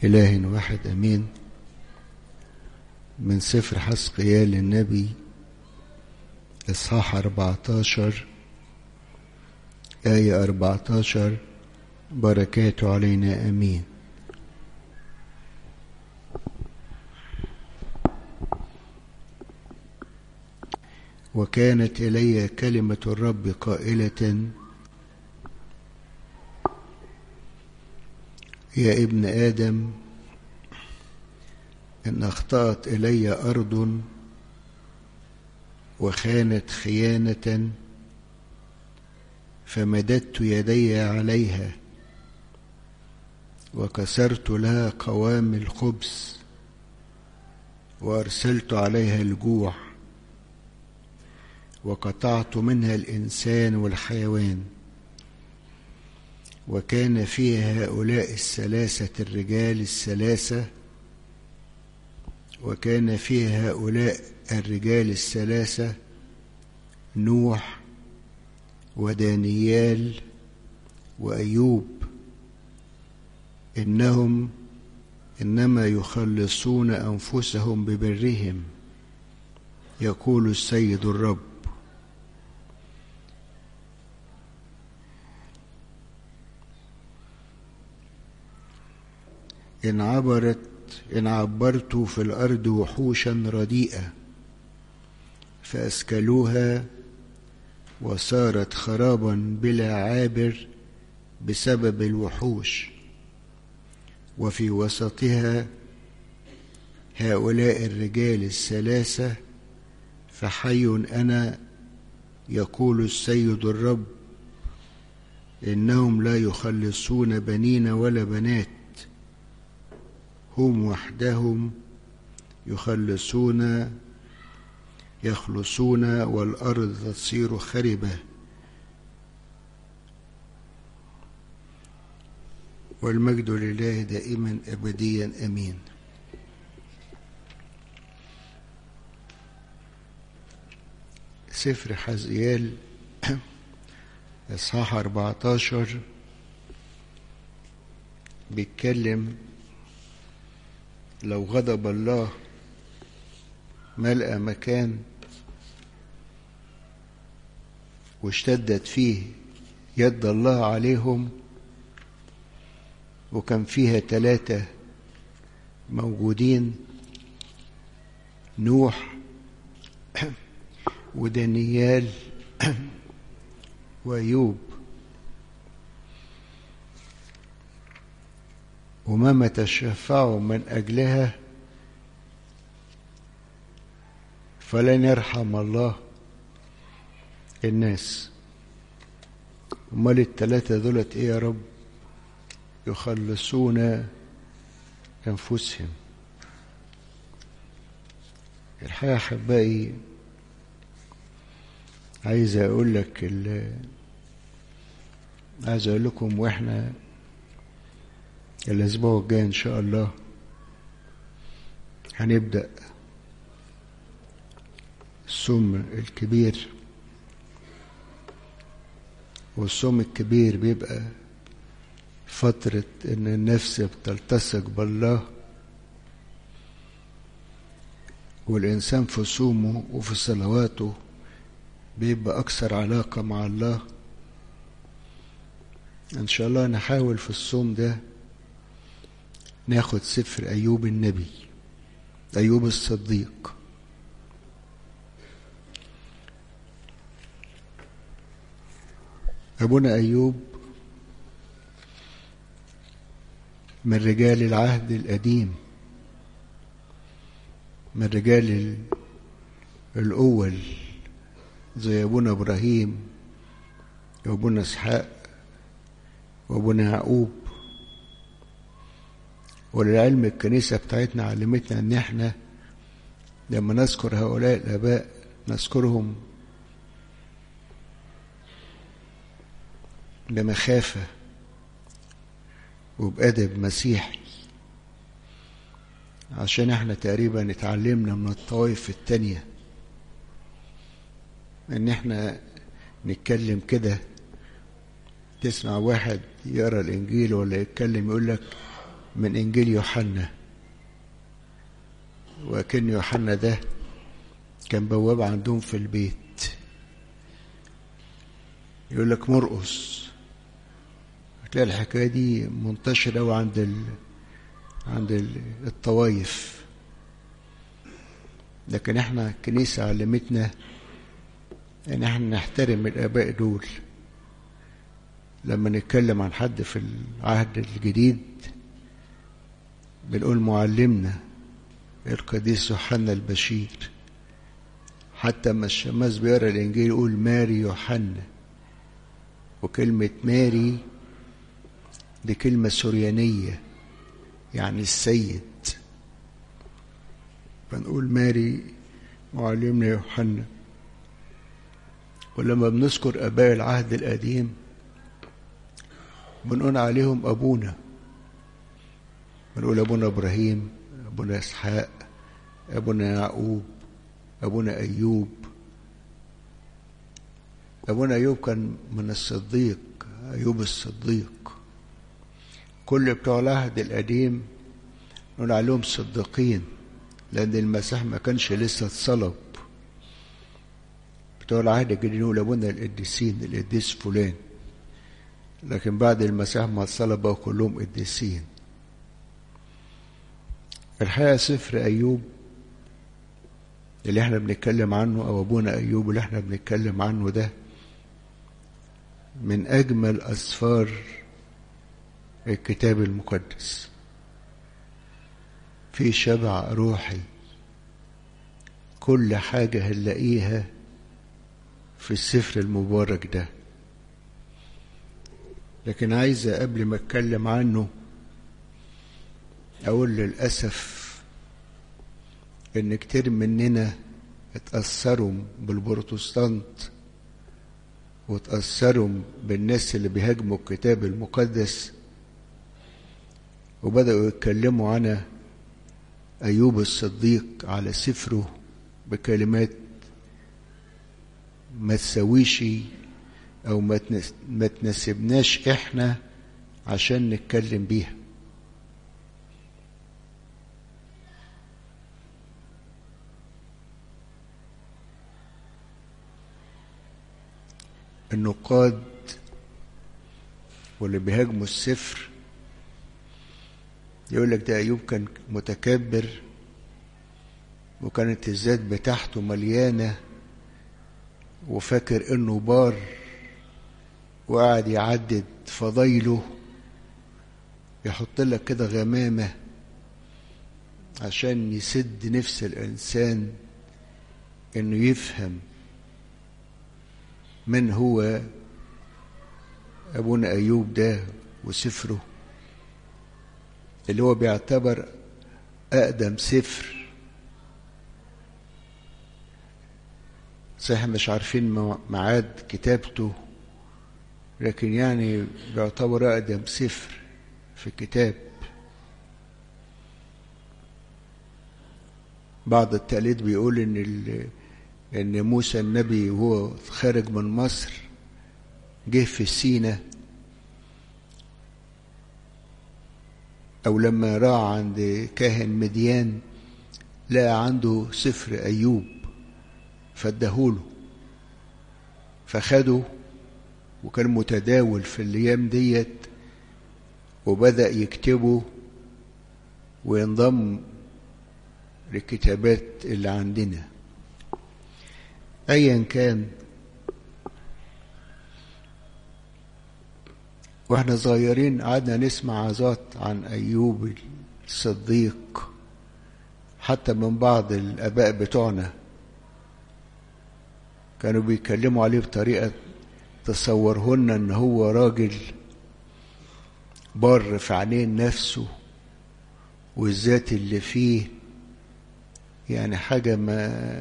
إله واحد أمين من سفر حسقيال النبي إصحاح 14 آية 14 بركاته علينا أمين وكانت إلي كلمة الرب قائلة يا ابن آدم إن أخطأت إلي أرض وخانت خيانة فمددت يدي عليها وكسرت لها قوام الخبز وأرسلت عليها الجوع وقطعت منها الإنسان والحيوان وكان فيها هؤلاء الثلاثة الرجال الثلاثة وكان فيها هؤلاء الرجال الثلاثة نوح ودانيال وأيوب إنهم إنما يخلصون أنفسهم ببرهم يقول السيد الرب إن عبرت إن عبرت في الأرض وحوشا رديئة فأسكلوها وصارت خرابا بلا عابر بسبب الوحوش وفي وسطها هؤلاء الرجال الثلاثة فحي أنا يقول السيد الرب إنهم لا يخلصون بنين ولا بنات هم وحدهم يخلصون يخلصون والأرض تصير خربة والمجد لله دائما أبديا أمين سفر حزيال إصحاح 14 بيتكلم لو غضب الله ملأ مكان واشتدت فيه يد الله عليهم وكان فيها ثلاثة موجودين نوح ودانيال وأيوب وما تشفعوا من أجلها فلن يرحم الله الناس امال التلاتة دولت ايه يا رب يخلصون انفسهم الحقيقة احبائي عايز اقول لك عايز اقول لكم واحنا الاسبوع الجاي ان شاء الله هنبدأ الصوم الكبير والصوم الكبير بيبقى فترة إن النفس بتلتصق بالله والإنسان في صومه وفي صلواته بيبقى أكثر علاقة مع الله إن شاء الله نحاول في الصوم ده ناخد سفر أيوب النبي أيوب الصديق أبونا أيوب من رجال العهد القديم من رجال الأول زي أبونا إبراهيم وأبونا إسحاق وأبونا يعقوب وللعلم الكنيسة بتاعتنا علمتنا إن إحنا لما نذكر هؤلاء الآباء نذكرهم بمخافة وبأدب مسيحي عشان احنا تقريبا اتعلمنا من الطوائف التانية ان احنا نتكلم كده تسمع واحد يقرا الانجيل ولا يتكلم يقول لك من إنجيل يوحنا وكان يوحنا ده كان بواب عندهم في البيت يقول لك مرقص هتلاقي الحكاية دي منتشرة وعند ال... عند ال... الطوايف لكن احنا الكنيسة علمتنا ان احنا نحترم الاباء دول لما نتكلم عن حد في العهد الجديد بنقول معلمنا القديس يوحنا البشير حتى ما الشماس بيقرا الانجيل يقول ماري يوحنا وكلمة ماري دي كلمة سوريانية يعني السيد فنقول ماري معلمنا يوحنا ولما بنذكر اباء العهد القديم بنقول عليهم ابونا بنقول ابونا ابراهيم ابونا اسحاق ابونا يعقوب ابونا ايوب ابونا ايوب كان من الصديق ايوب الصديق كل بتوع العهد القديم نقول عليهم صديقين لان المسيح ما كانش لسه اتصلب بتوع العهد الجديد نقول ابونا القديسين القديس فلان لكن بعد المسيح ما اتصلب بقوا كلهم قديسين الحقيقه سفر ايوب اللي احنا بنتكلم عنه او ابونا ايوب اللي احنا بنتكلم عنه ده من اجمل اسفار الكتاب المقدس في شبع روحي كل حاجة هنلاقيها في السفر المبارك ده لكن عايزة قبل ما اتكلم عنه اقول للأسف ان كتير مننا اتأثروا بالبروتستانت واتأثروا بالناس اللي بيهاجموا الكتاب المقدس وبدأوا يتكلموا عن أيوب الصديق على سفره بكلمات ما تسويش أو ما تناسبناش إحنا عشان نتكلم بيها النقاد واللي بيهاجموا السفر يقول لك ده أيوب كان متكبر وكانت الذات بتاعته مليانة وفاكر إنه بار وقعد يعدد فضايله يحط لك كده غمامة عشان يسد نفس الإنسان إنه يفهم من هو أبونا أيوب ده وسفره اللي هو بيعتبر أقدم سفر صحيح مش عارفين ميعاد كتابته لكن يعني بيعتبر أقدم سفر في الكتاب بعض التقليد بيقول إن إن موسى النبي وهو خارج من مصر جه في سينا أو لما راح عند كاهن مديان لقى عنده سفر أيوب فادهوله فخده وكان متداول في الأيام ديت وبدأ يكتبه وينضم للكتابات اللي عندنا أيا كان واحنا صغيرين قعدنا نسمع عظات عن أيوب الصديق حتى من بعض الآباء بتوعنا كانوا بيتكلموا عليه بطريقة تصورهن ان هو راجل بر في عينين نفسه والذات اللي فيه يعني حاجة ما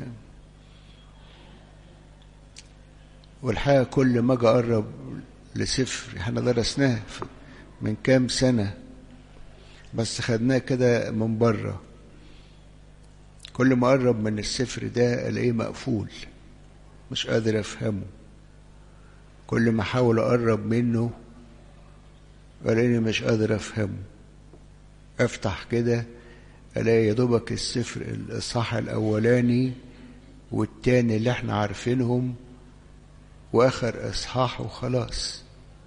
والحقيقة كل ما اجي اقرب لسفر احنا درسناه من كام سنة بس خدناه كده من بره كل ما اقرب من السفر ده الاقيه مقفول مش قادر افهمه كل ما احاول اقرب منه الاقيني مش قادر افهمه افتح كده الاقي يا دوبك السفر الاصحاح الاولاني والتاني اللي احنا عارفينهم واخر اصحاح وخلاص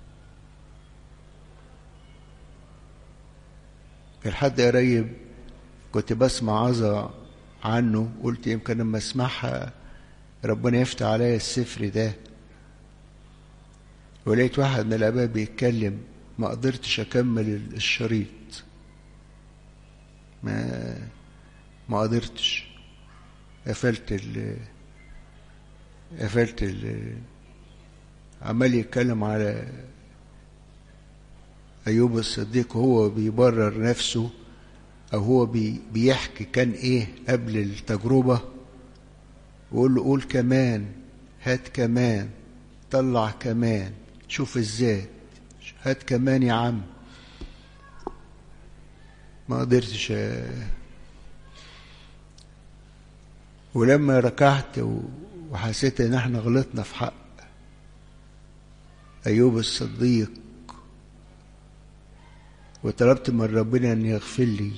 لحد قريب كنت بسمع عظة عنه قلت يمكن لما اسمعها ربنا يفتح عليا السفر ده ولقيت واحد من الاباء بيتكلم ما قدرتش اكمل الشريط ما ما قدرتش قفلت ال قفلت ال عمال يتكلم على أيوب الصديق هو بيبرر نفسه أو هو بي بيحكي كان إيه قبل التجربة ويقول له قول كمان هات كمان طلع كمان شوف الذات هات كمان يا عم ما قدرتش ولما ركعت وحسيت ان احنا غلطنا في حق ايوب الصديق وطلبت من ربنا ان يغفر لي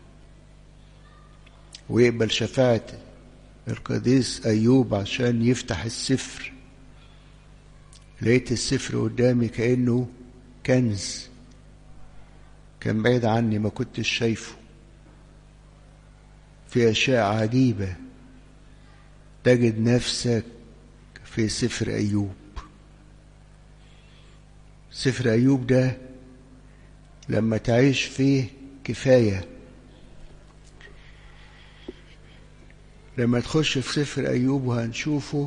ويقبل شفاعة القديس ايوب عشان يفتح السفر لقيت السفر قدامي كانه كنز كان بعيد عني ما كنتش شايفه في اشياء عجيبه تجد نفسك في سفر ايوب سفر ايوب ده لما تعيش فيه كفايه لما تخش في سفر ايوب وهنشوفه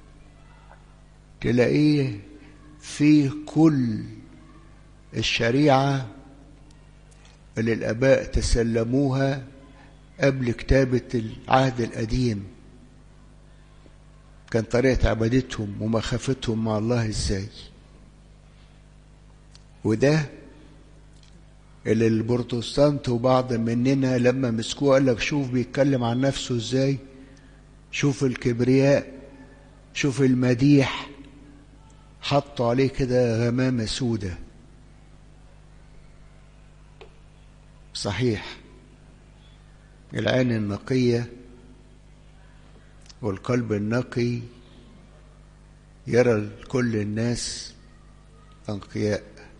تلاقيه فيه كل الشريعه اللي الاباء تسلموها قبل كتابه العهد القديم كان طريقه عبادتهم ومخافتهم مع الله ازاي وده اللي البروتستانت وبعض مننا لما مسكوه قال لك شوف بيتكلم عن نفسه ازاي شوف الكبرياء شوف المديح حطوا عليه كده غمامة سودة صحيح العين النقية والقلب النقي يرى كل الناس أنقياء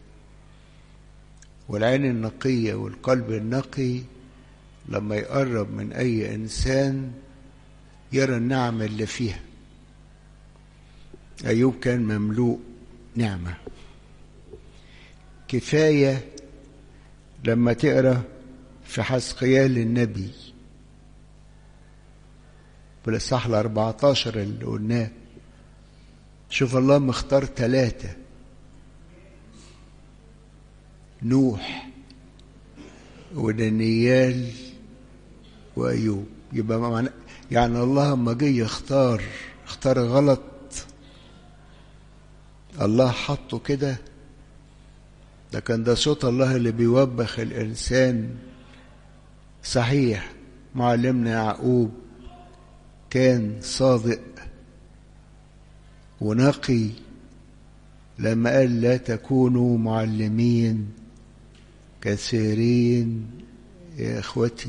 والعين النقية والقلب النقي لما يقرب من أي إنسان يرى النعمة اللي فيها أيوب كان مملوء نعمة كفاية لما تقرأ في حسقيال النبي في الإصحاح ال 14 اللي قلناه شوف الله مختار ثلاثة نوح ودانيال وأيوب يبقى معنى يعني الله لما جه يختار اختار غلط الله حطه كده ده كان ده صوت الله اللي بيوبخ الإنسان صحيح معلمنا يعقوب كان صادق ونقي لما قال لا تكونوا معلمين كثيرين يا اخوتي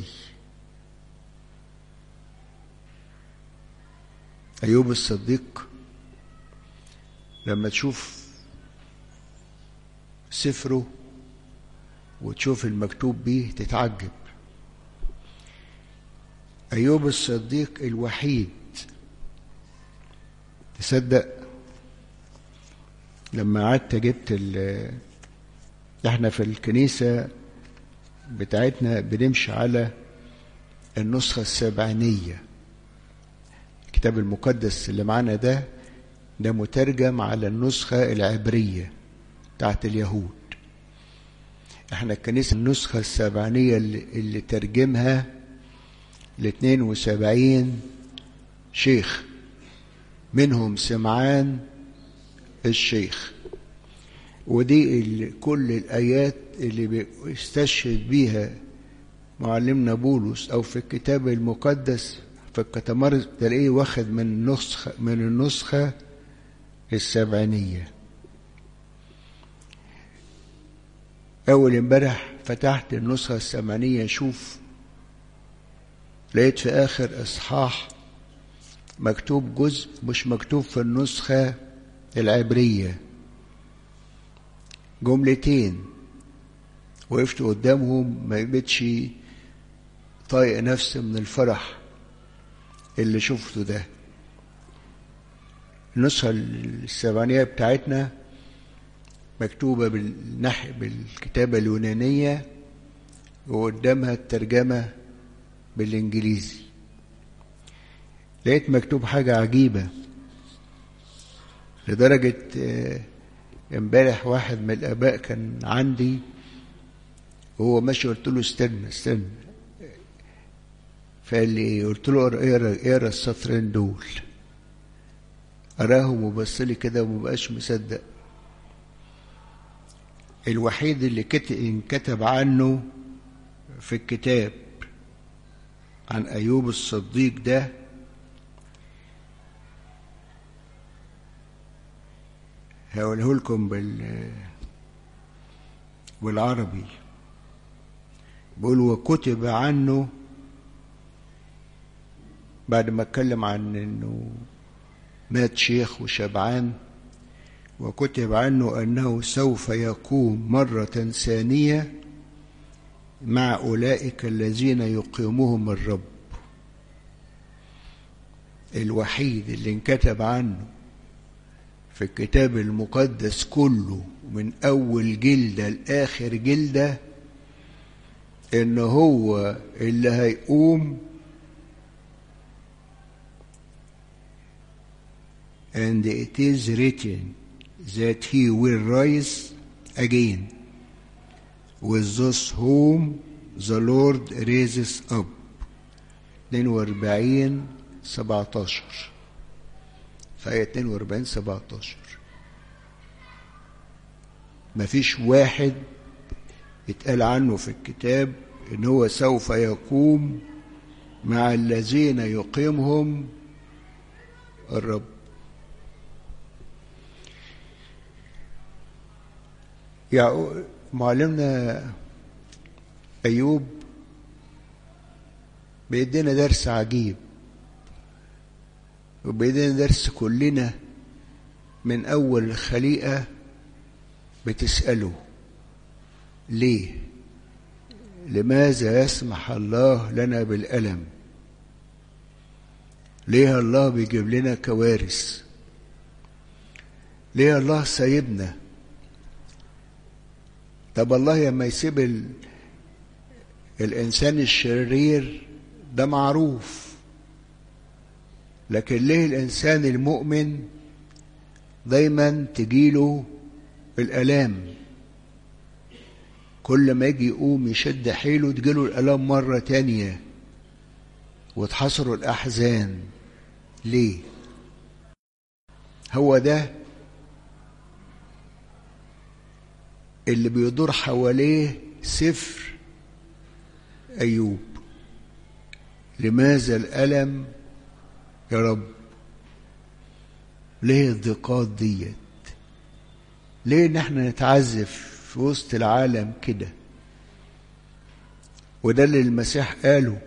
ايوب الصديق لما تشوف سفره وتشوف المكتوب بيه تتعجب ايوب الصديق الوحيد تصدق لما قعدت جبت ال احنا في الكنيسة بتاعتنا بنمشي على النسخة السبعينية الكتاب المقدس اللي معانا ده ده مترجم على النسخة العبرية بتاعت اليهود احنا الكنيسة النسخة السبعينية اللي, اللي ترجمها ل 72 شيخ منهم سمعان الشيخ ودي اللي كل الآيات اللي بيستشهد بيها معلمنا بولس أو في الكتاب المقدس في الكتمار تلاقيه واخد من نسخة من النسخة السبعينية أول امبارح فتحت النسخة الثمانية شوف لقيت في آخر إصحاح مكتوب جزء مش مكتوب في النسخة العبرية جملتين وقفت قدامهم ما بقتش طايق نفسي من الفرح اللي شفته ده النسخة السبعينية بتاعتنا مكتوبة بالنح بالكتابة اليونانية وقدامها الترجمة بالإنجليزي لقيت مكتوب حاجة عجيبة لدرجة امبارح واحد من الآباء كان عندي وهو ماشي قلت له استنى استنى فقال لي ايه قلت له اقرا اقرا السطرين دول قراهم وبص لي كده ومبقاش مصدق الوحيد اللي انكتب عنه في الكتاب عن أيوب الصديق ده هقوله لكم بال بالعربي بيقول وكتب عنه بعد ما اتكلم عن انه مات شيخ وشبعان وكتب عنه انه سوف يقوم مره ثانيه مع اولئك الذين يقيمهم الرب الوحيد اللي انكتب عنه في الكتاب المقدس كله من اول جلده لاخر جلده ان هو اللي هيقوم and it is written that he will rise again with those whom the Lord raises up 42 17 في آية 42 17 مفيش واحد اتقال عنه في الكتاب ان هو سوف يقوم مع الذين يقيمهم الرب يعقوب معلمنا أيوب بيدينا درس عجيب وبيدينا درس كلنا من أول الخليقة بتسأله ليه لماذا يسمح الله لنا بالألم ليه الله بيجيب لنا كوارث ليه الله سايبنا طب الله لما يسيب ال... الإنسان الشرير ده معروف لكن ليه الإنسان المؤمن دايما تجيله الآلام كل ما يجي يقوم يشد حيله تجيله الآلام مرة تانية وتحصروا الأحزان ليه هو ده اللي بيدور حواليه سفر أيوب لماذا الألم يا رب ليه الضيقات ديت ليه ان احنا نتعذف في وسط العالم كده وده اللي المسيح قاله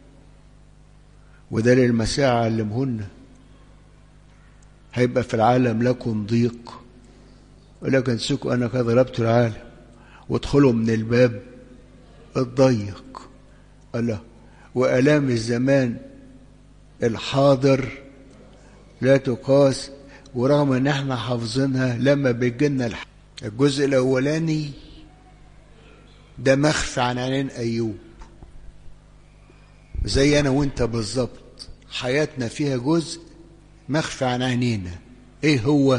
وده اللي المسيح علمهن هيبقى في العالم لكم ضيق ولكن سكوا انا قد ضربت العالم وادخلوا من الباب الضيق الله والام الزمان الحاضر لا تقاس ورغم ان احنا حافظينها لما بيجينا الح... الجزء الاولاني ده مخفي عن عينين ايوب زي انا وانت بالظبط حياتنا فيها جزء مخفي عن عينينا ايه هو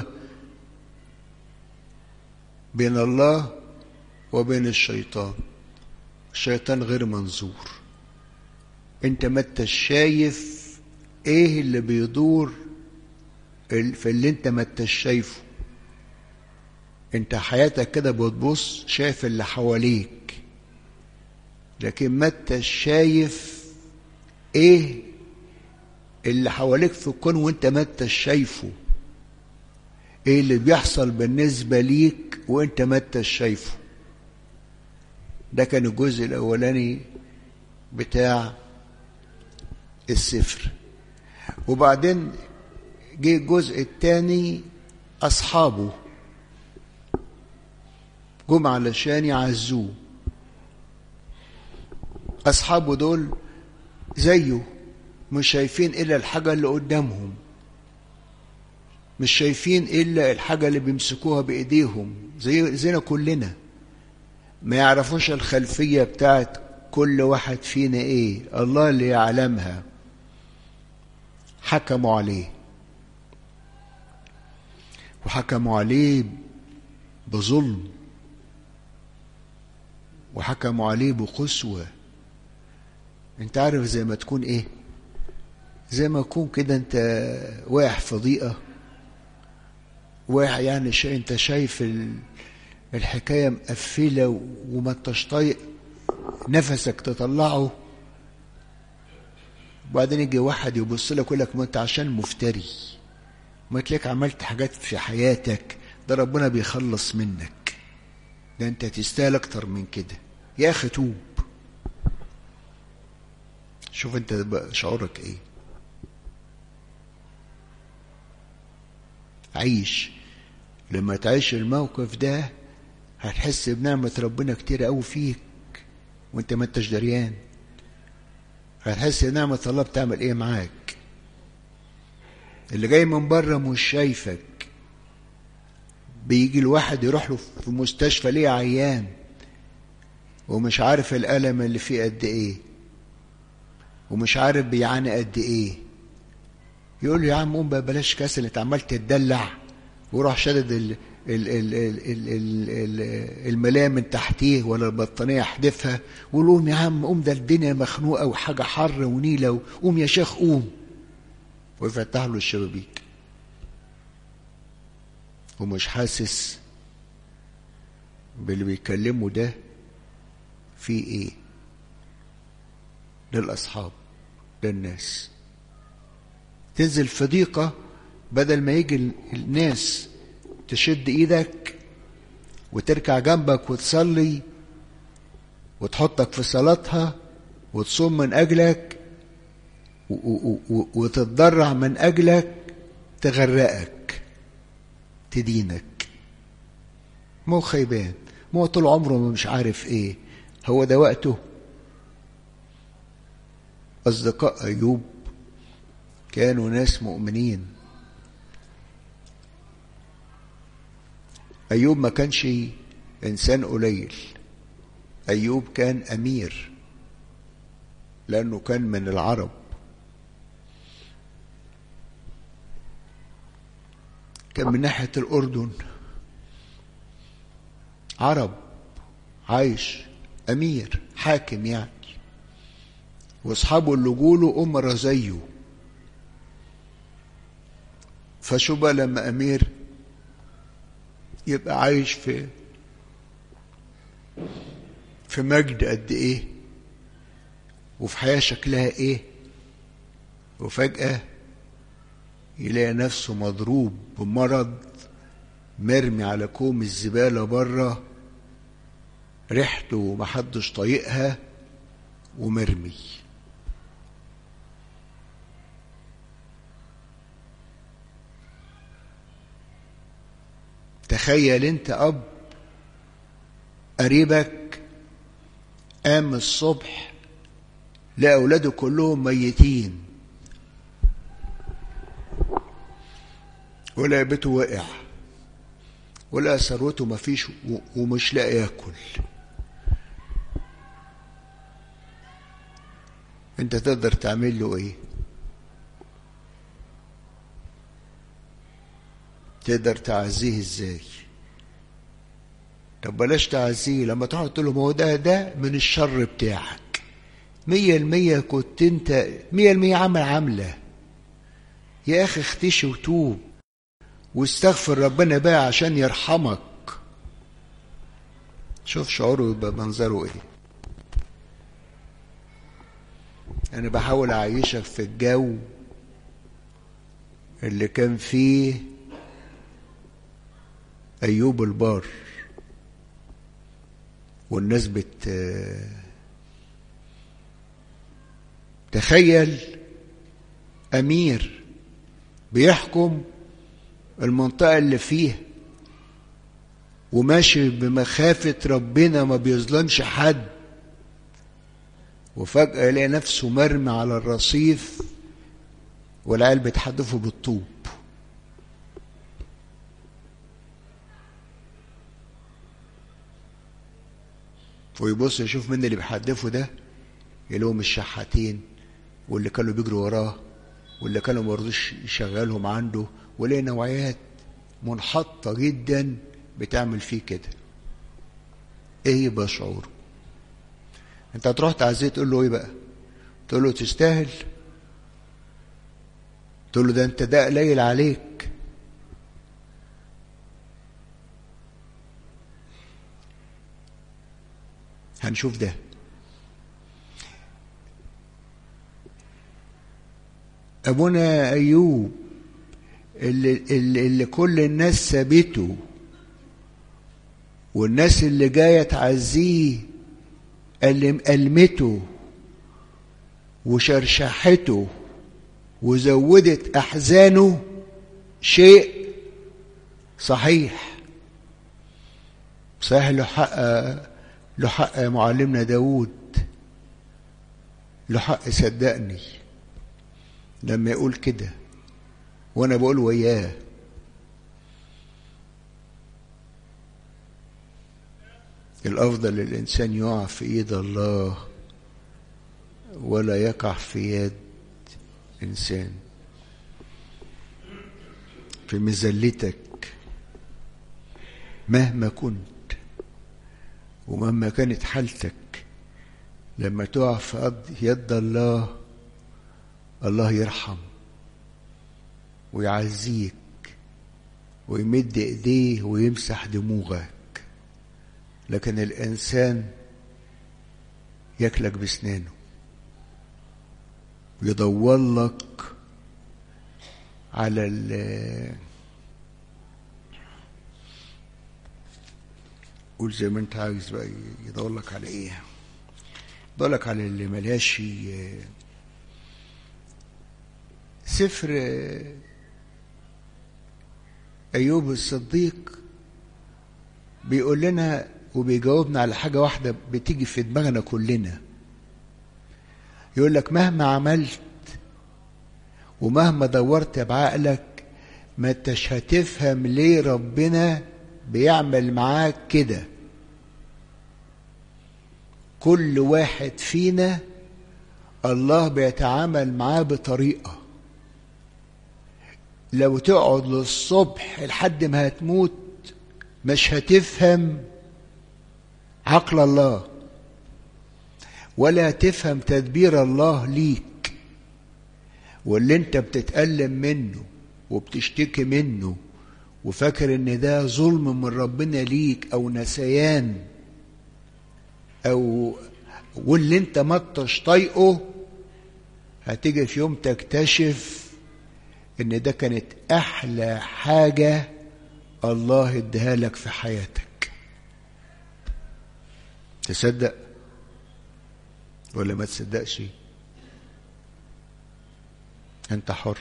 بين الله وبين الشيطان الشيطان غير منظور انت ما انتش شايف ايه اللي بيدور في اللي انت ما انتش شايفه انت حياتك كده بتبص شايف اللي حواليك لكن ما انتش شايف ايه اللي حواليك في الكون وانت ما انتش شايفه ايه اللي بيحصل بالنسبة ليك وانت ما انتش شايفه ده كان الجزء الأولاني بتاع السفر وبعدين جه الجزء الثاني أصحابه جم علشان يعزوه أصحابه دول زيه مش شايفين إلا الحاجة اللي قدامهم مش شايفين إلا الحاجة اللي بيمسكوها بإيديهم زي زينا كلنا ما يعرفوش الخلفية بتاعت كل واحد فينا إيه الله اللي يعلمها حكموا عليه وحكموا عليه بظلم وحكموا عليه بقسوة انت عارف زي ما تكون ايه زي ما تكون كده انت واقع في ضيقة واقع يعني شيء انت شايف الحكاية مقفلة وما انتش طايق نفسك تطلعه وبعدين يجي واحد يبص لك يقول لك ما انت عشان مفتري ما تلاقيك عملت حاجات في حياتك ده ربنا بيخلص منك ده انت تستاهل اكتر من كده يا اخي توب شوف انت بقى شعورك ايه عيش لما تعيش الموقف ده هتحس بنعمة ربنا كتير قوي فيك وانت ما انتش دريان هتحس بنعمة الله بتعمل ايه معاك اللي جاي من بره مش شايفك بيجي الواحد يروح له في مستشفى ليه عيان ومش عارف الألم اللي فيه قد ايه ومش عارف بيعاني قد ايه يقول له يا عم قوم بقى بلاش كسل انت عمال تتدلع وروح شدد ال ال ال ال ال ال ال الملاية من تحتيه ولا البطانية احدفها وقول قوم يا عم قوم ده الدنيا مخنوقة وحاجة حر ونيلة قوم يا شيخ قوم ويفتح له الشبابيك ومش حاسس باللي بيكلمه ده في ايه للأصحاب للناس تنزل في ضيقة بدل ما يجي الناس تشد ايدك وتركع جنبك وتصلي وتحطك في صلاتها وتصوم من اجلك وتتضرع من اجلك تغرقك تدينك مو خيبان مو طول عمره مش عارف ايه هو ده وقته اصدقاء ايوب كانوا ناس مؤمنين أيوب ما كانش إنسان قليل أيوب كان أمير لأنه كان من العرب كان من ناحية الأردن عرب عايش أمير حاكم يعني وأصحابه اللي جوله أمرا زيه فشو بقى لما أمير يبقى عايش في في مجد قد ايه وفي حياة شكلها ايه وفجأة يلاقي نفسه مضروب بمرض مرمي على كوم الزبالة بره ريحته محدش طايقها ومرمي تخيل انت اب قريبك قام الصبح لقى اولاده كلهم ميتين ولا بيته وقع ولا ثروته مفيش ومش لاقي ياكل انت تقدر تعمل له ايه تقدر تعزيه ازاي طب بلاش تعزيه لما تقعد تقول له ما هو ده ده من الشر بتاعك مية المية كنت انت مية المية عمل عاملة يا اخي اختشي وتوب واستغفر ربنا بقى عشان يرحمك شوف شعوره يبقى منظره ايه انا بحاول اعيشك في الجو اللي كان فيه أيوب البار والناس بت تخيل أمير بيحكم المنطقة اللي فيها وماشي بمخافة ربنا ما بيظلمش حد وفجأة يلاقي نفسه مرمي على الرصيف والعيال بتحدفه بالطوب ويبص يشوف مين اللي بيحدفه ده يلاقيهم الشحاتين واللي كانوا بيجروا وراه واللي كانوا ما رضوش يشغلهم عنده وليه نوعيات منحطة جدا بتعمل فيه كده ايه يبقى شعوره انت هتروح تعزيه تقول له ايه بقى تقول له تستاهل تقول له ده انت ده قليل عليك هنشوف ده ابونا ايوب اللي, اللي, اللي كل الناس سابته والناس اللي جايه تعزيه ألمته وشرشحته وزودت أحزانه شيء صحيح صحيح له حق له حق يا معلمنا داود له حق صدقني لما يقول كده وانا بقول وياه الافضل للانسان يقع في ايد الله ولا يقع في يد انسان في مذلتك مهما كنت ومهما كانت حالتك لما تقع في يد الله الله يرحم ويعزيك ويمد ايديه ويمسح دموعك لكن الانسان ياكلك بسنانه يدور لك على ال قول زي ما انت عايز بقى يدور لك على ايه يدور لك على اللي ملهاش سفر ايوب الصديق بيقول لنا وبيجاوبنا على حاجة واحدة بتيجي في دماغنا كلنا يقول لك مهما عملت ومهما دورت بعقلك ما انتش هتفهم ليه ربنا بيعمل معاك كده كل واحد فينا الله بيتعامل معاه بطريقة لو تقعد للصبح لحد ما هتموت مش هتفهم عقل الله ولا تفهم تدبير الله ليك واللي انت بتتألم منه وبتشتكي منه وفاكر ان ده ظلم من ربنا ليك او نسيان او واللي انت ما انتش طايقه هتيجي في يوم تكتشف ان ده كانت احلى حاجه الله اداها لك في حياتك تصدق ولا ما تصدقش انت حر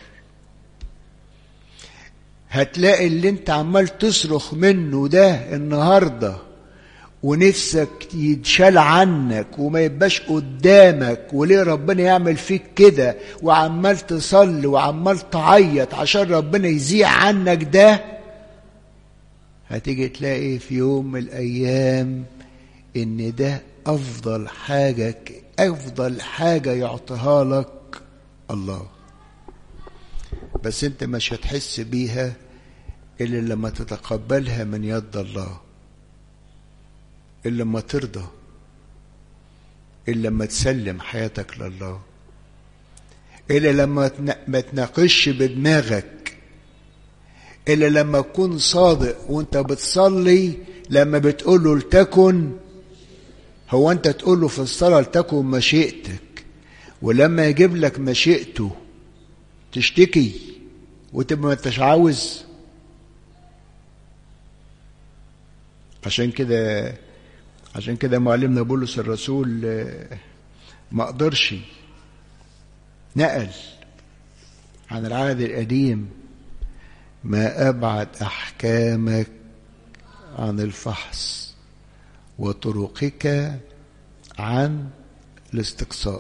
هتلاقي اللي انت عمال تصرخ منه ده النهارده ونفسك يتشال عنك وما يبقاش قدامك وليه ربنا يعمل فيك كده وعمال تصلي وعمال تعيط عشان ربنا يزيع عنك ده هتيجي تلاقي في يوم من الايام ان ده افضل حاجه افضل حاجه يعطيها لك الله بس انت مش هتحس بيها الا لما تتقبلها من يد الله الا لما ترضى الا لما تسلم حياتك لله الا لما ما تناقش بدماغك الا لما تكون صادق وانت بتصلي لما بتقول له لتكن هو انت تقول له في الصلاه لتكن مشيئتك ولما يجيب لك مشيئته تشتكي وتبقى ما انتش عاوز عشان كده عشان كده معلمنا بولس الرسول ما قدرش نقل عن العهد القديم ما أبعد أحكامك عن الفحص وطرقك عن الاستقصاء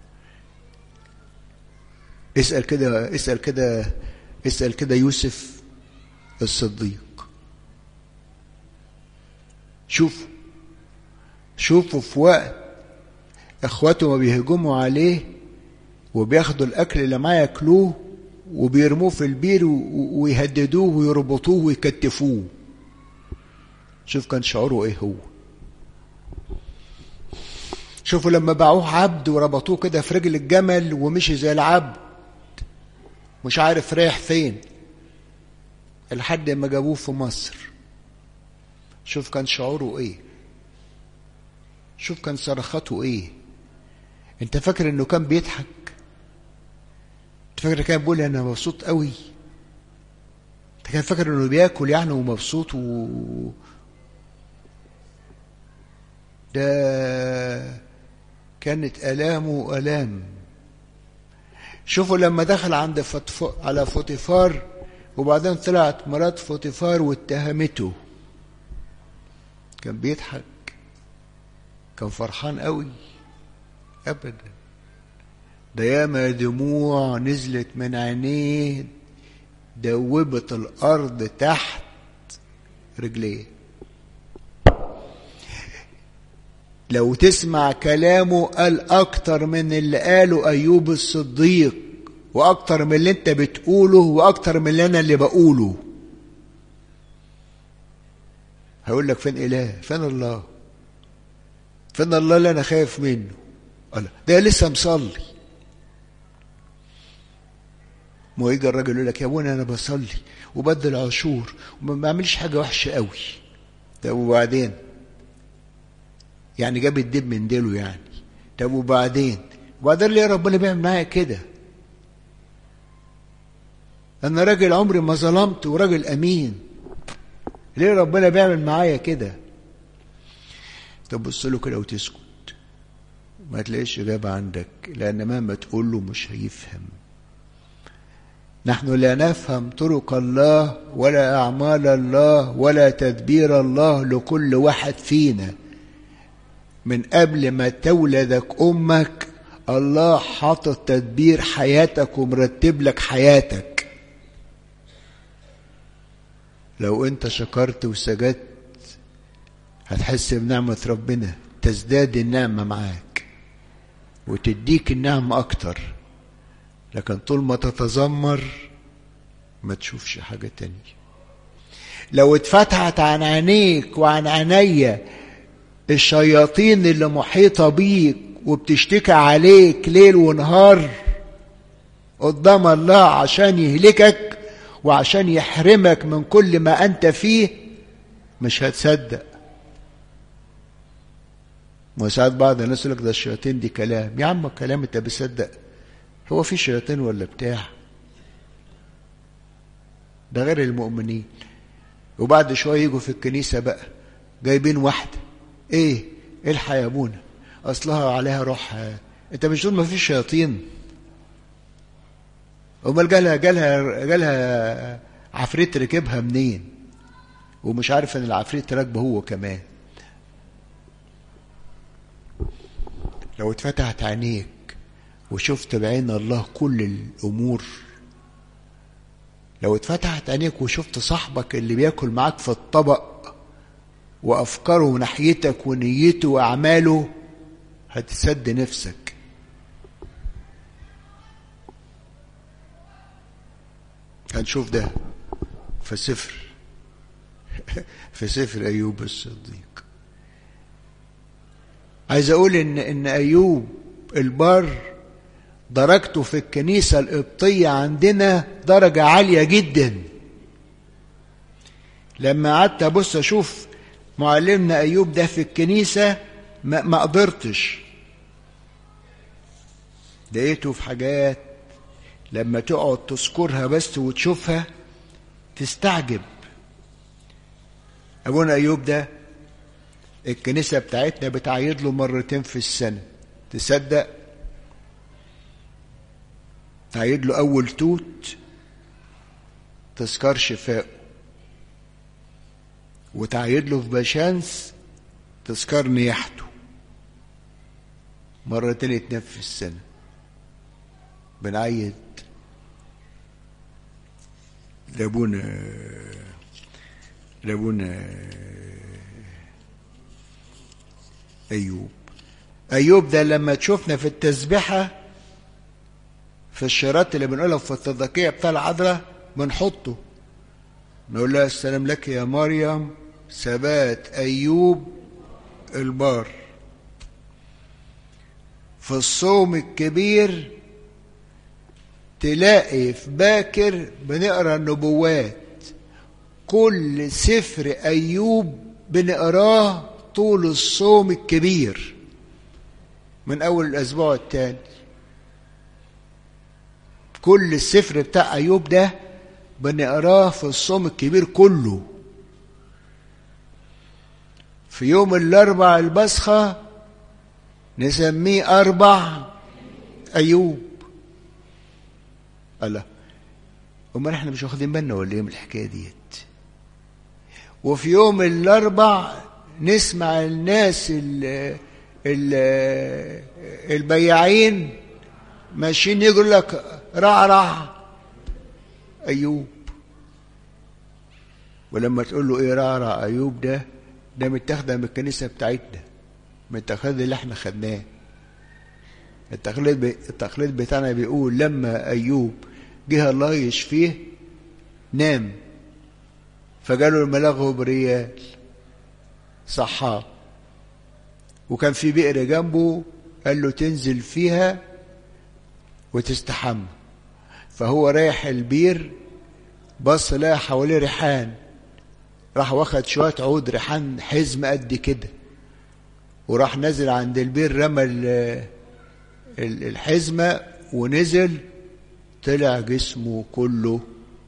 اسأل كده اسأل كده اسأل كده يوسف الصديق شوفوا شوفوا في وقت اخواته ما بيهجموا عليه وبياخدوا الاكل اللي معاه ياكلوه وبيرموه في البير ويهددوه ويربطوه ويكتفوه شوف كان شعوره ايه هو شوفوا لما باعوه عبد وربطوه كده في رجل الجمل ومشي زي العبد مش عارف رايح فين لحد ما جابوه في مصر شوف كان شعوره ايه شوف كان صرخاته ايه انت فاكر انه كان بيضحك انت فاكر كان بيقول انا مبسوط قوي انت كان فاكر انه بياكل يعني ومبسوط و ده كانت الامه الام شوفوا لما دخل عند فتف... على فوتيفار وبعدين طلعت مرات فوتيفار واتهمته كان بيضحك كان فرحان قوي ابدا ده ياما دموع نزلت من عينيه دوبت الارض تحت رجليه لو تسمع كلامه قال اكتر من اللي قاله ايوب الصديق واكتر من اللي انت بتقوله واكتر من اللي انا اللي بقوله هقول لك فين اله فين الله فين الله اللي انا خايف منه الله ده لسه مصلي ما يجي الراجل يقول لك يا ابونا انا بصلي وبدل عشور وما بعملش حاجه وحشه قوي طب وبعدين يعني جاب الدب من ديله يعني طب وبعدين وبعدين ليه ربنا بيعمل معايا كده انا راجل عمري ما ظلمت وراجل امين ليه ربنا بيعمل معايا كده تبص له كده وتسكت ما تلاقيش اجابه عندك لان مهما تقول له مش هيفهم نحن لا نفهم طرق الله ولا اعمال الله ولا تدبير الله لكل واحد فينا من قبل ما تولدك امك الله حاطط تدبير حياتك ومرتب لك حياتك لو انت شكرت وسجدت هتحس بنعمة ربنا تزداد النعمة معاك وتديك النعمة أكتر لكن طول ما تتذمر ما تشوفش حاجة تانية لو اتفتحت عن عينيك وعن عينيا الشياطين اللي محيطة بيك وبتشتكي عليك ليل ونهار قدام الله عشان يهلكك وعشان يحرمك من كل ما أنت فيه مش هتصدق وساعات بعض الناس يقول لك ده الشياطين دي كلام يا عم الكلام انت بتصدق هو في شياطين ولا بتاع ده غير المؤمنين وبعد شويه يجوا في الكنيسه بقى جايبين واحده ايه الحق يا ابونا اصلها عليها روح انت مش تقول ما فيش شياطين امال جالها جالها جالها عفريت ركبها منين ومش عارف ان العفريت راكبه هو كمان لو اتفتحت عينيك وشفت بعين الله كل الامور لو اتفتحت عينيك وشفت صاحبك اللي بياكل معاك في الطبق وافكاره ناحيتك ونيته واعماله هتسد نفسك هنشوف ده في سفر في سفر ايوب الصديق عايز اقول ان ان ايوب البار درجته في الكنيسة القبطية عندنا درجة عالية جدا لما قعدت ابص اشوف معلمنا ايوب ده في الكنيسة ما, ما قدرتش لقيته في حاجات لما تقعد تذكرها بس وتشوفها تستعجب ابونا ايوب ده الكنيسة بتاعتنا بتعيد له مرتين في السنة تصدق تعيد له أول توت تذكار شفائه وتعيد له في بشانس تذكار نياحته مرتين اتنين في السنة بنعيد لابونا لابونا أيوب أيوب ده لما تشوفنا في التسبحة في الشراط اللي بنقولها في التضكية بتاع العذراء بنحطه نقول لها السلام لك يا مريم ثبات أيوب البار في الصوم الكبير تلاقي في باكر بنقرا النبوات كل سفر أيوب بنقراه طول الصوم الكبير من أول الأسبوع الثاني كل السفر بتاع أيوب ده بنقراه في الصوم الكبير كله في يوم الأربع البصخة نسميه أربع أيوب الله أمال احنا مش واخدين بالنا ولا ايه من الحكاية ديت وفي يوم الأربع نسمع الناس ال ال البياعين ماشيين يقول لك رع رع أيوب ولما تقول له ايه رع رع أيوب ده ده متاخده من الكنيسة بتاعتنا من التقليد اللي احنا خدناه التقليد بي... التقليد بتاعنا بيقول لما أيوب جه الله يشفيه نام فجاله الملاك غبريال صحاه وكان في بئر جنبه قال له تنزل فيها وتستحمى فهو رايح البير بص لقى حواليه ريحان راح واخد شوية عود ريحان حزم قد كده وراح نزل عند البير رمى الحزمة ونزل طلع جسمه كله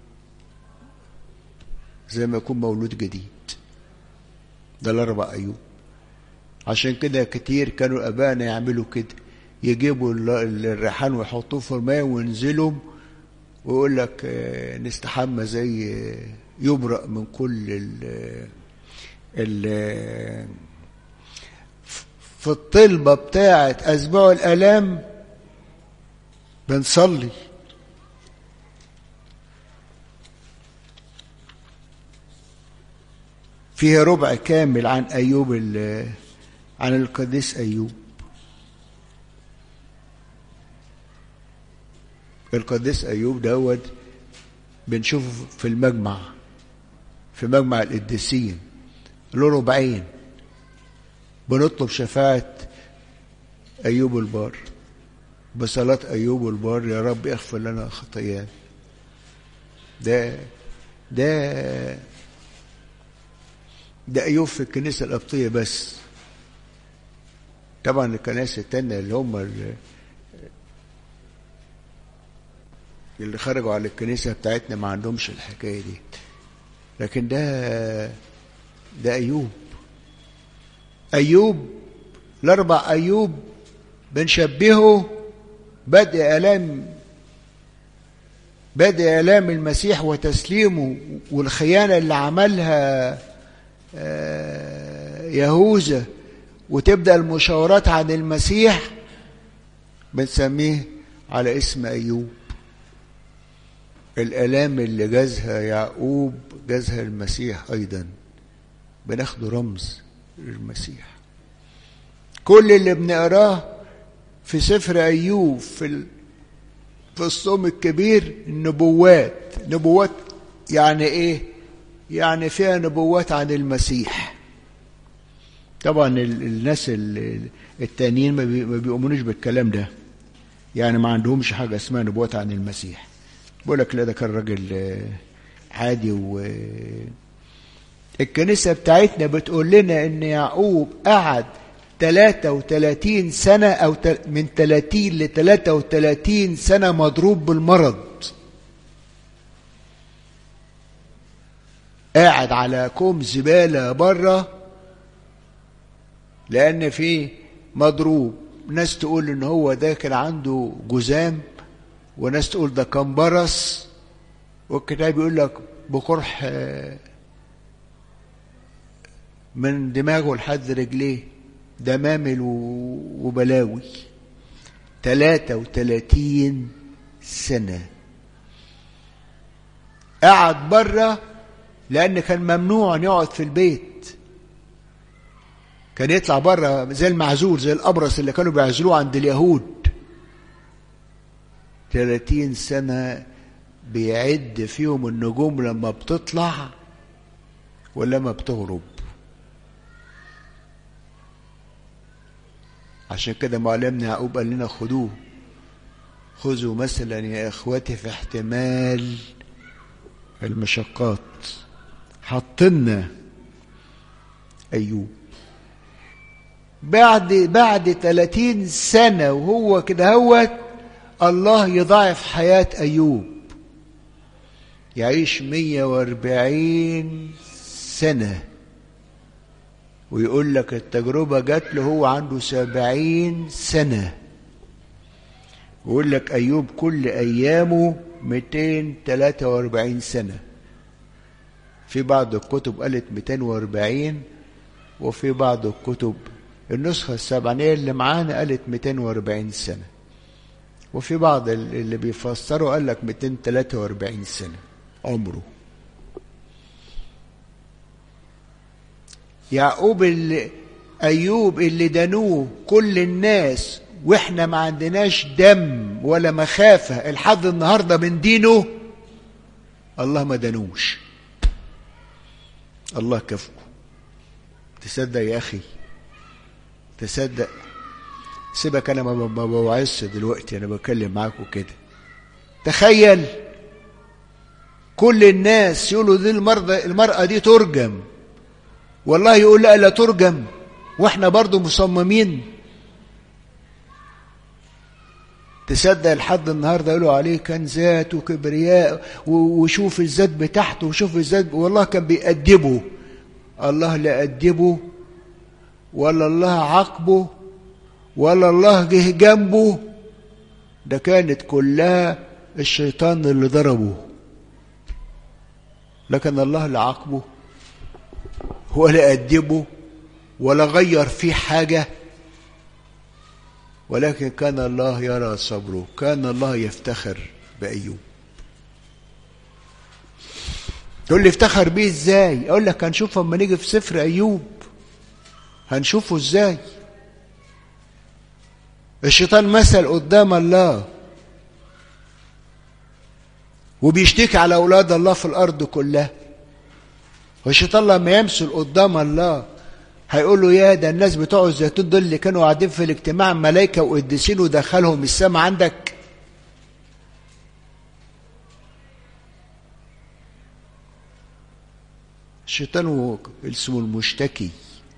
زي ما يكون مولود جديد ده الأربع أيوب عشان كده كتير كانوا أبائنا يعملوا كده يجيبوا الريحان ويحطوه في الماء وينزلوا ويقول لك نستحمى زي يبرأ من كل ال ال في الطلبة بتاعة أسبوع الآلام بنصلي فيها ربع كامل عن أيوب عن القديس أيوب القديس أيوب دوت بنشوفه في المجمع في مجمع القديسين له ربعين بنطلب شفاعة أيوب البار بصلاة أيوب البار يا رب اغفر لنا خطايانا ده ده ده أيوب في الكنيسة القبطية بس طبعا الكنائس التانية اللي هم اللي خرجوا على الكنيسة بتاعتنا ما عندهمش الحكاية دي لكن ده ده أيوب أيوب الأربع أيوب بنشبهه بدء آلام بدء آلام المسيح وتسليمه والخيانة اللي عملها يهوذا وتبدأ المشاورات عن المسيح بنسميه على اسم أيوب الآلام اللي جازها يعقوب جازها المسيح أيضا بناخده رمز للمسيح كل اللي بنقراه في سفر أيوب في ال... في الصوم الكبير النبوات نبوات يعني إيه يعني فيها نبوات عن المسيح طبعا الناس التانيين ما بيؤمنوش بالكلام ده يعني ما عندهمش حاجة اسمها نبوات عن المسيح بقول لك لا ده كان راجل عادي و الكنيسة بتاعتنا بتقول لنا ان يعقوب قعد 33 سنة او من 30 ل 33 سنة مضروب بالمرض قاعد على كوم زبالة بره لأن في مضروب ناس تقول إن هو ده كان عنده جزام وناس تقول ده كان برص والكتاب يقول لك بقرح من دماغه لحد رجليه دمامل وبلاوي تلاتة وتلاتين سنة قعد بره لأن كان ممنوع أن يقعد في البيت كان يطلع بره زي المعزول زي الأبرص اللي كانوا بيعزلوه عند اليهود تلاتين سنة بيعد فيهم النجوم لما بتطلع ولما بتغرب عشان كده معلمنا يعقوب قال لنا خدوه خذوا مثلا يا اخواتي في احتمال المشقات حطنا ايوب بعد بعد 30 سنه وهو كده هوت الله يضاعف حياه ايوب يعيش 140 سنه ويقول لك التجربة جات له هو عنده سبعين سنة ويقول لك أيوب كل أيامه 243 سنة في بعض الكتب قالت 240 وفي بعض الكتب النسخة السبعينية اللي معانا قالت 240 سنة وفي بعض اللي بيفسروا قال لك 243 سنة عمره يعقوب اللي أيوب اللي دانوه كل الناس واحنا ما عندناش دم ولا مخافة لحد النهاردة من دينه الله ما دانوش الله كفكم تصدق يا أخي تصدق سيبك أنا ما بوعظش دلوقتي أنا بكلم معاكم كده تخيل كل الناس يقولوا دي المرضى المرأة دي ترجم والله يقول لا لا ترجم واحنا برضو مصممين تصدق لحد النهارده يقولوا عليه كان ذات وكبرياء وشوف الذات بتاعته وشوف الذات والله كان بيأدبه الله لا أدبه ولا الله عاقبه ولا الله جه جنبه ده كانت كلها الشيطان اللي ضربه لكن الله لا عاقبه ولا أدبه ولا غير فيه حاجة ولكن كان الله يرى صبره كان الله يفتخر بأيوب تقول لي افتخر بيه ازاي اقول لك هنشوفه اما نيجي في سفر ايوب هنشوفه ازاي الشيطان مثل قدام الله وبيشتكي على اولاد الله في الارض كلها والشيطان لما يمثل قدام الله هيقول له يا ده الناس بتوع الزيتون دول اللي كانوا قاعدين في الاجتماع ملائكه وقديسين ودخلهم السماء عندك الشيطان هو اسمه المشتكي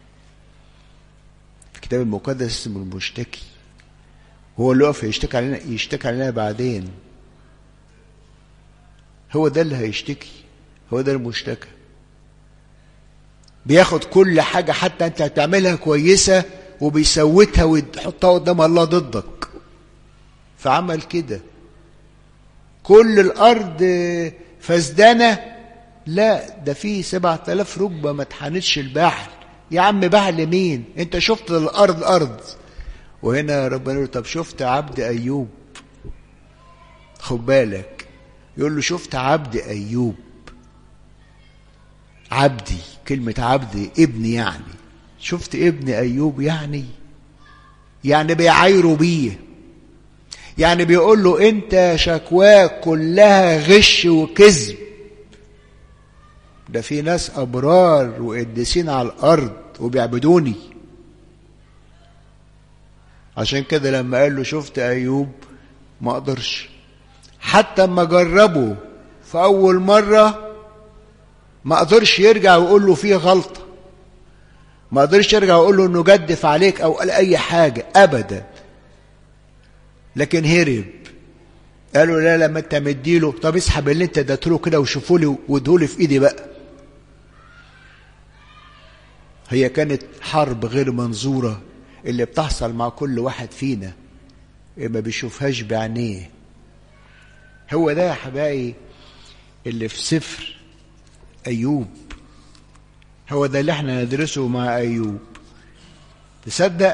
في الكتاب المقدس اسمه المشتكي هو اللي يقف يشتكي علينا يشتكي علينا بعدين هو ده اللي هيشتكي هو ده المشتكى بياخد كل حاجة حتى انت هتعملها كويسة وبيسوتها ويحطها قدام الله ضدك فعمل كده كل الأرض فسدانة لا ده في سبعة آلاف ركبة ما اتحنتش البحر يا عم بحر مين انت شفت الأرض أرض وهنا ربنا يقول طب شفت عبد أيوب خد بالك يقول له شفت عبد أيوب عبدي كلمة عبدي ابني يعني شفت ابن أيوب يعني يعني بيعايروا بيه يعني بيقول له انت شكواك كلها غش وكذب ده في ناس أبرار وقديسين على الأرض وبيعبدوني عشان كده لما قال له شفت أيوب ما قدرش حتى اما جربه في أول مرة ما قدرش يرجع ويقول له فيه غلطة ما قدرش يرجع ويقول له انه جدف عليك او قال اي حاجة ابدا لكن هرب قالوا لا لما انت مديله طب اسحب اللي انت اديته له كده وشوفوا لي وادهولي في ايدي بقى هي كانت حرب غير منظورة اللي بتحصل مع كل واحد فينا ما بيشوفهاش بعينيه هو ده يا حبايبي اللي في سفر أيوب هو ده اللي احنا ندرسه مع أيوب تصدق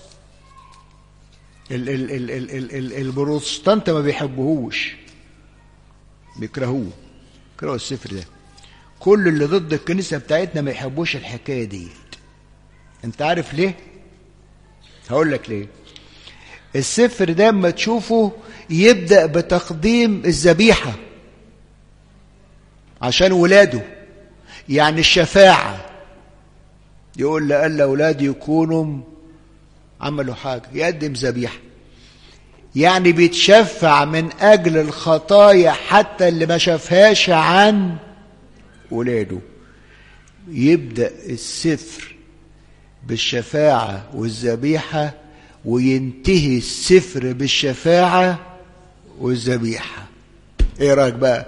ال ال ال ال ال ال البروتستانت ما بيحبوهوش بيكرهوه بيكرهوا السفر ده كل اللي ضد الكنيسة بتاعتنا ما يحبوش الحكاية دي انت عارف ليه هقول لك ليه السفر ده اما تشوفه يبدأ بتقديم الذبيحة عشان ولاده يعني الشفاعة يقول لألا أولادي يكونوا عملوا حاجة يقدم ذبيحة يعني بيتشفع من أجل الخطايا حتى اللي ما شافهاش عن ولاده يبدأ السفر بالشفاعة والذبيحة وينتهي السفر بالشفاعة والذبيحة ايه رأيك بقى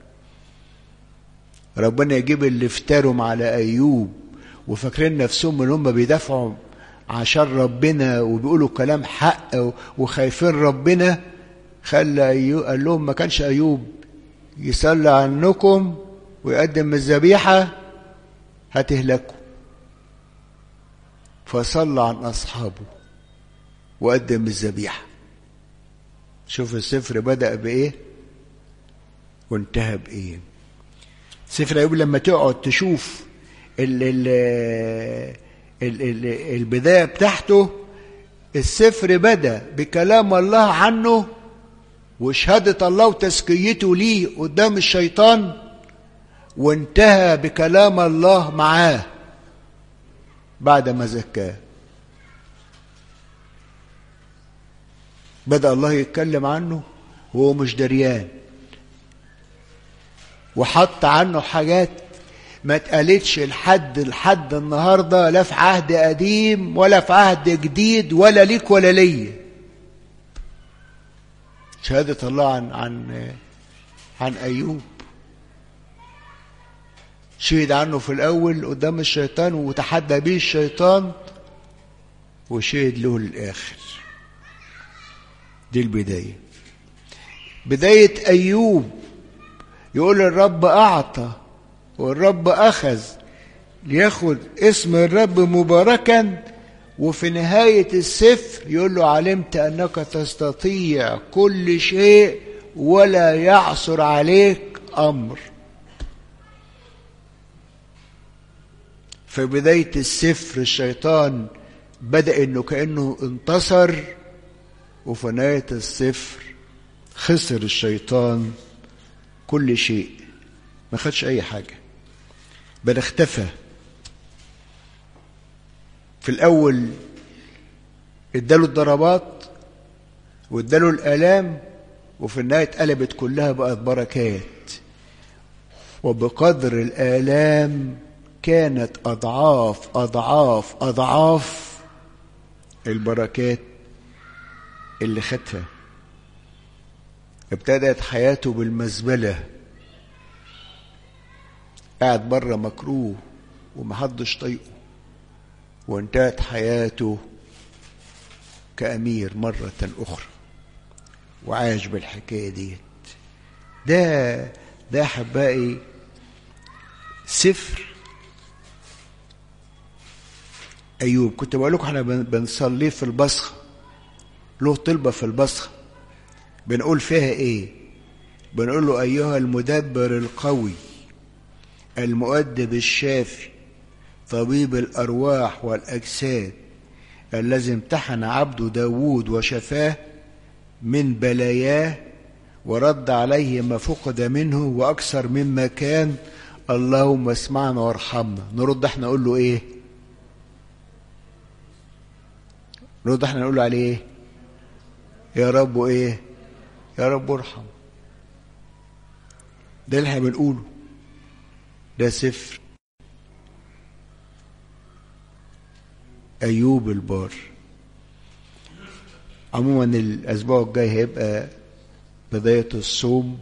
ربنا يجيب اللي افتروا على أيوب وفاكرين نفسهم ان هم بيدافعوا عشان ربنا وبيقولوا كلام حق وخايفين ربنا خلى أيوب قال لهم ما كانش أيوب يصلي عنكم ويقدم الذبيحة هتهلكوا فصلى عن أصحابه وقدم الذبيحة شوف السفر بدأ بإيه وانتهى بإيه سفر أيوب لما تقعد تشوف ال ال ال ال البداية بتاعته السفر بدأ بكلام الله عنه وشهادة الله وتزكيته ليه قدام الشيطان وانتهى بكلام الله معاه بعد ما زكاه بدأ الله يتكلم عنه وهو مش دريان وحط عنه حاجات ما اتقالتش لحد لحد النهارده لا في عهد قديم ولا في عهد جديد ولا ليك ولا ليا شهادة الله عن عن عن أيوب شهد عنه في الأول قدام الشيطان وتحدى به الشيطان وشهد له للآخر دي البداية بداية أيوب يقول الرب أعطى والرب أخذ لياخد اسم الرب مباركا وفي نهاية السفر يقول له علمت أنك تستطيع كل شيء ولا يعصر عليك أمر في بداية السفر الشيطان بدأ إنه كأنه انتصر وفي نهاية السفر خسر الشيطان كل شيء ما خدش أي حاجة بل اختفى في الأول اداله الضربات واداله الآلام وفي النهاية اتقلبت كلها بقت بركات وبقدر الآلام كانت أضعاف أضعاف أضعاف البركات اللي خدها ابتدت حياته بالمزبلة قاعد بره مكروه ومحدش طايقه وانتهت حياته كأمير مرة أخرى وعاش بالحكاية ديت ده ده أحبائي سفر أيوب كنت بقول لكم احنا بنصليه في البصخة له طلبة في البصخة بنقول فيها ايه بنقول له أيها المدبر القوي المؤدب الشافي طبيب الأرواح والأجساد الذي امتحن عبده داود وشفاه من بلاياه ورد عليه ما فقد منه وأكثر مما كان اللهم اسمعنا وارحمنا نرد احنا نقول له ايه نرد احنا نقول له عليه ايه يا رب ايه يا رب ارحم ده اللي احنا بنقوله ده سفر أيوب البار عموما الأسبوع الجاي هيبقى بداية الصوم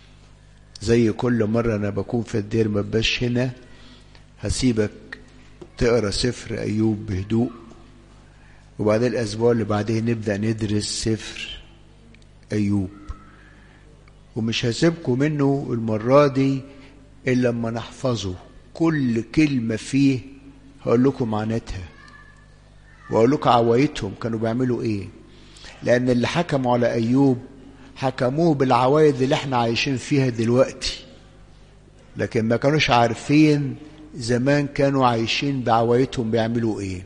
زي كل مرة أنا بكون في الدير ما ببقاش هنا هسيبك تقرا سفر ايوب بهدوء وبعدين الاسبوع اللي بعديه نبدا ندرس سفر ايوب ومش هسيبكم منه المره دي الا لما نحفظه كل كلمه فيه هقول لكم معناتها واقول لكم عوايدهم كانوا بيعملوا ايه لان اللي حكموا على ايوب حكموه بالعوايد اللي احنا عايشين فيها دلوقتي لكن ما كانوش عارفين زمان كانوا عايشين بعوايدهم بيعملوا ايه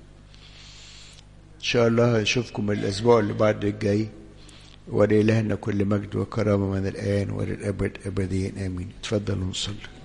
ان شاء الله نشوفكم الاسبوع اللي بعد الجاي ولإلهنا كل مجد وكرامه من الان وللابد ابديا امين تفضلوا نصلي